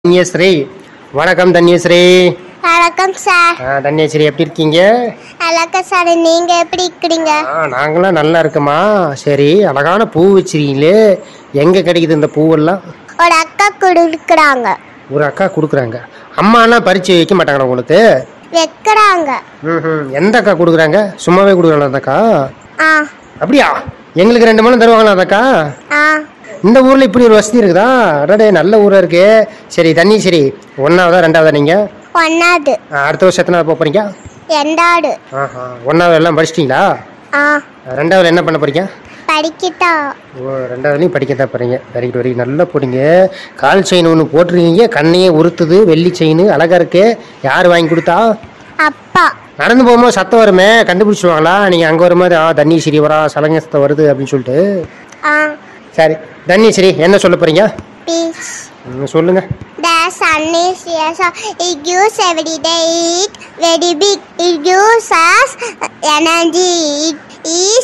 தன்யஸ்ரீ வணக்கம் தன்யஸ்ரீ வணக்கம் சார் ஆ, தன்யஸ்ரீ எப்படி இருக்கீங்க வணக்கம் சார் நீங்க எப்படி இருக்கிறீங்க ஆ நாங்களாம் நல்லா இருக்கோமா சரி அழகான பூ வச்சிருக்கீங்களே எங்கே கிடைக்குது இந்த பூவெல்லாம் ஒரு அக்கா கொடுக்குறாங்க ஒரு அக்கா கொடுக்குறாங்க அம்மாலாம் பறித்து வைக்க மாட்டாங்களா உங்களுக்கு வைக்கிறாங்க ம் எந்த அக்கா கொடுக்குறாங்க சும்மாவே கொடுக்குறாங்களா அந்த அக்கா ஆ அப்படியா எங்களுக்கு ரெண்டு மணி தருவாங்களா அந்த அக்கா ஆ இந்த ஊரில் இப்படி ஒரு வசதி இருக்குதா அடடே நல்ல ஊராக இருக்கு சரி தண்ணி சரி ஒன்றாவதா ரெண்டாவதா நீங்கள் ஒன்னாவது அடுத்த வருஷம் எத்தனை போக போகிறீங்க ரெண்டாவது ஆஹா ஒன்றாவது எல்லாம் படிச்சிட்டிங்களா ஆ ரெண்டாவது என்ன பண்ண போறீங்க படிக்கிட்டா ஓ ரெண்டாவதுலையும் படிக்கத்தான் போறீங்க வெரி குட் வெரி நல்லா போடுங்க கால் செயின் ஒன்று போட்டிருக்கீங்க கண்ணையே உறுத்துது வெள்ளி செயின் அழகா இருக்கு யார் வாங்கி கொடுத்தா அப்பா நடந்து போகும்போது சத்தம் வருமே கண்டுபிடிச்சிடுவாங்களா நீங்கள் அங்கே வரும்போது ஆ தண்ணி சரி வரா சலங்க சத்தம் வருது அப்படின்னு சொல்லிட்டு ஆ சரி தண்ணி சரி என்ன சொல்ல போறீங்க பீஸ் ம், சொல்லுங்க The sun is here, so it gives every day it very big. It gives us energy. It is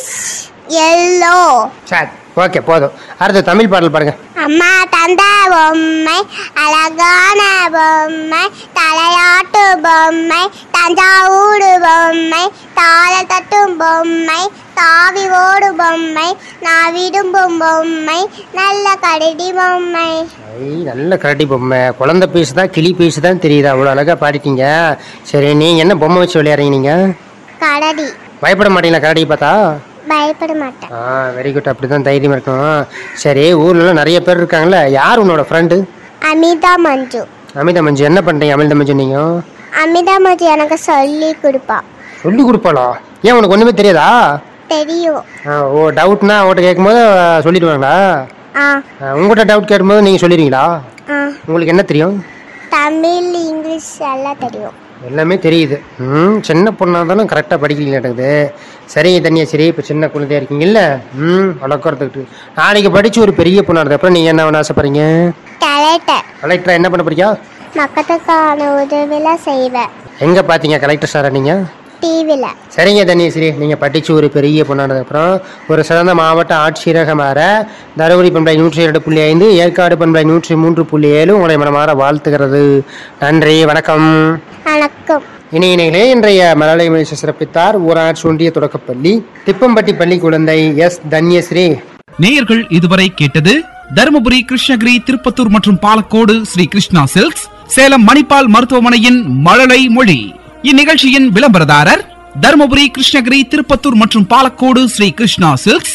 yellow. சரி ஓகே போதும் அடுத்து தமிழ் பாடல் பாருங்க அம்மா தந்த பொம்மை அழகான பொம்மை தலையாட்டு பொம்மை தஞ்சாவூர் பொம்மை தாள தட்டும் பொம்மை தாவி ஓடு பொம்மை நான் விரும்பும் பொம்மை நல்ல கரடி பொம்மை ஐ நல்ல கரடி பொம்மை குழந்தை பீஸ் தான் கிளி பீஸ் தான் தெரியுது அவ்வளோ அழகா பாடிட்டீங்க சரி நீங்கள் என்ன பொம்மை வச்சு விளையாடுறீங்க நீங்கள் கரடி பயப்பட மாட்டீங்களா கரடி பார்த்தா பயப்பட மாட்டேன் ஆ வெரி குட் அப்படி தான் தைரியமாக இருக்கணும் சரி ஊர்லலாம் நிறைய பேர் இருக்காங்கல்ல யார் உன்னோட ஃப்ரெண்டு அமிதா மஞ்சு அமிதா மஞ்சு என்ன பண்ணுறீங்க அமிதா மஞ்சு நீங்கள் அமிதா மஞ்சு எனக்கு சொல்லி கொடுப்பா சொல்லி கொடுப்பாளா ஏன் உனக்கு ஒன்றுமே தெரியாதா தெரியும் ஆ, ஓ டவுட்னா அவட்ட கேட்கும்போது அஹ், சொல்லிடுவாங்களா ஆ ஆ, உங்கள்கிட்ட டவுட் கேட்கும்போது நீங்கள் சொல்லிடுவீங்களா ஆ உங்களுக்கு என்ன தெரியும் தமிழ் இங்கிலீஷ் எல்லாம் தெரியும் எல்லாமே தெரியுது ம் சின்ன பொண்ணாக இருந்தாலும் கரெக்டாக படிக்கலட்டுக்குது சரி தண்ணியா சரி இப்போ சின்ன குழந்தையா இருக்கீங்கல்ல ம் வளர்க்குறதுக்கு நாளைக்கு படித்து ஒரு பெரிய பொண்ணாக அப்புறம் நீங்கள் என்ன பண்ண ஆசைப்படுறீங்க கலெக்டர் கலெக்டராக என்ன பண்ண போறீங்க மக்களுக்கான உதவிலாம் செய்வேன் எங்கே பார்த்தீங்க கலெக்டர் சாரை நீங்கள் டிவியில் சரிங்க தன்யஸ்ரீ நீங்கள் படித்து ஒரு பெரிய பொண்ணானதுக்கப்புறம் ஒரு சிறந்த மாவட்ட ஆட்சியராக மாற தருமபுரி பண்பலை நூற்றி இரண்டு புள்ளி ஐந்து ஏற்காடு பண்பலை நூற்றி மூன்று புள்ளி ஏழு உங்களை மனமாற வாழ்த்துகிறது நன்றி வணக்கம் வணக்கம் இணையினர்களே இன்றைய மலலை மனுஷ சிறப்பித்தார் ஊராட்சி ஒன்றிய தொடக்கப்பள்ளி திப்பம்பட்டி பள்ளி குழந்தை எஸ் தன்யஸ்ரீ நேயர்கள் இதுவரை கேட்டது தருமபுரி கிருஷ்ணகிரி திருப்பத்தூர் மற்றும் பாலக்கோடு ஸ்ரீ கிருஷ்ணா சில்க்ஸ் சேலம் மணிப்பால் மருத்துவமனையின் மழலை மொழி இந்நிகழ்ச்சியின் விளம்பரதாரர் தருமபுரி கிருஷ்ணகிரி திருப்பத்தூர் மற்றும் பாலக்கோடு ஸ்ரீ கிருஷ்ணா சில்க்ஸ்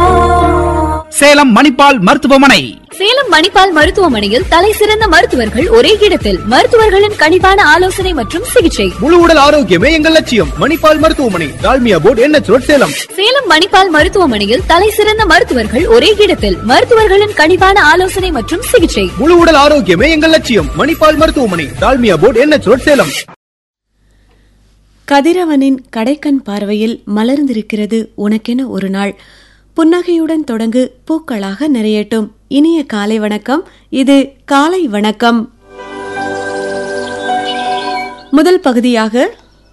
சேலம் மணிப்பால் மருத்துவமனை சேலம் மணிப்பால் மருத்துவமனையில் தலை சிறந்த மருத்துவர்கள் ஒரே இடத்தில் மருத்துவர்களின் கனிவான ஆலோசனை மற்றும் சிகிச்சை முழு உடல் ஆரோக்கியமே எங்கள் லட்சியம் மணிப்பால் மருத்துவமனை டால்மியா போர்டு என்ன ரோட் சேலம் சேலம் மணிப்பால் மருத்துவமனையில் தலை சிறந்த மருத்துவர்கள் ஒரே இடத்தில் மருத்துவர்களின் கனிவான ஆலோசனை மற்றும் சிகிச்சை முழு உடல் ஆரோக்கியமே எங்கள் லட்சியம் மணிப்பால் மருத்துவமனை டால்மியா போர்டு என்ன ரோட் சேலம் கதிரவனின் கடைக்கண் பார்வையில் மலர்ந்திருக்கிறது உனக்கென ஒரு நாள் புன்னகையுடன் தொடங்கு பூக்களாக நிறையட்டும் இனிய காலை வணக்கம் இது காலை வணக்கம் முதல் பகுதியாக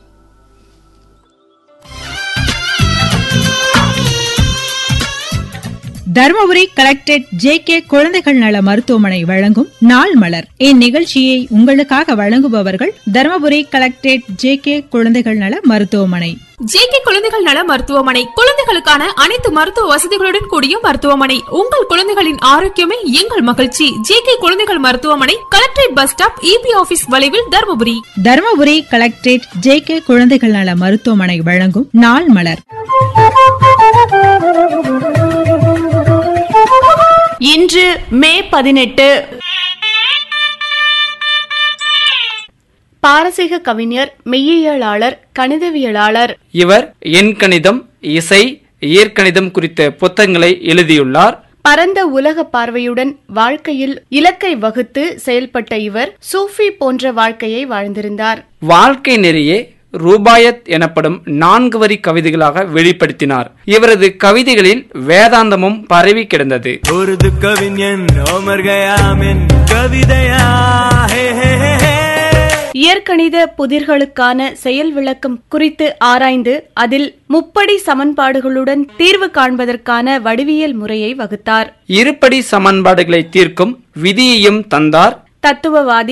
தருமபுரி கலெக்டரேட் ஜே கே குழந்தைகள் நல மருத்துவமனை வழங்கும் நாள் மலர் இந்நிகழ்ச்சியை உங்களுக்காக வழங்குபவர்கள் தருமபுரி கலெக்டரேட் ஜே கே குழந்தைகள் நல மருத்துவமனை ஜேகே குழந்தைகள் நல மருத்துவமனை குழந்தைகளுக்கான அனைத்து மருத்துவ வசதிகளுடன் கூடிய மருத்துவமனை உங்கள் குழந்தைகளின் ஆரோக்கியமே எங்கள் மகிழ்ச்சி ஜேகே குழந்தைகள் மருத்துவமனை collectorate bus stop E B office வளைவில் Dharmapuri Dharmapuri collectorate J K குழந்தைகள் நல மருத்துவமனை வழங்கும் நாள் மலர் இன்று மே பதினெட்டு பாரசீக கவிஞர் மெய்யியலாளர் கணிதவியலாளர் இவர் எண்கணிதம் இசை இயற்கணிதம் குறித்த புத்தகங்களை எழுதியுள்ளார் பரந்த உலக பார்வையுடன் வாழ்க்கையில் இலக்கை வகுத்து செயல்பட்ட இவர் சூஃபி போன்ற வாழ்க்கையை வாழ்ந்திருந்தார் வாழ்க்கை நெறியே ரூபாயத் எனப்படும் நான்கு வரி கவிதைகளாக வெளிப்படுத்தினார் இவரது கவிதைகளில் வேதாந்தமும் பரவி கிடந்தது ஒரு கவிஞன் ஓமர் கயாமின் கவிதையா ஹே ஹே ஹே ஹே இயற்கணித புதிர்களுக்கான செயல் விளக்கம் குறித்து ஆராய்ந்து அதில் முப்படி சமன்பாடுகளுடன் தீர்வு காண்பதற்கான வடிவியல் முறையை வகுத்தார் இருபடி சமன்பாடுகளை தீர்க்கும் விதியையும் தந்தார் தத்துவவாதி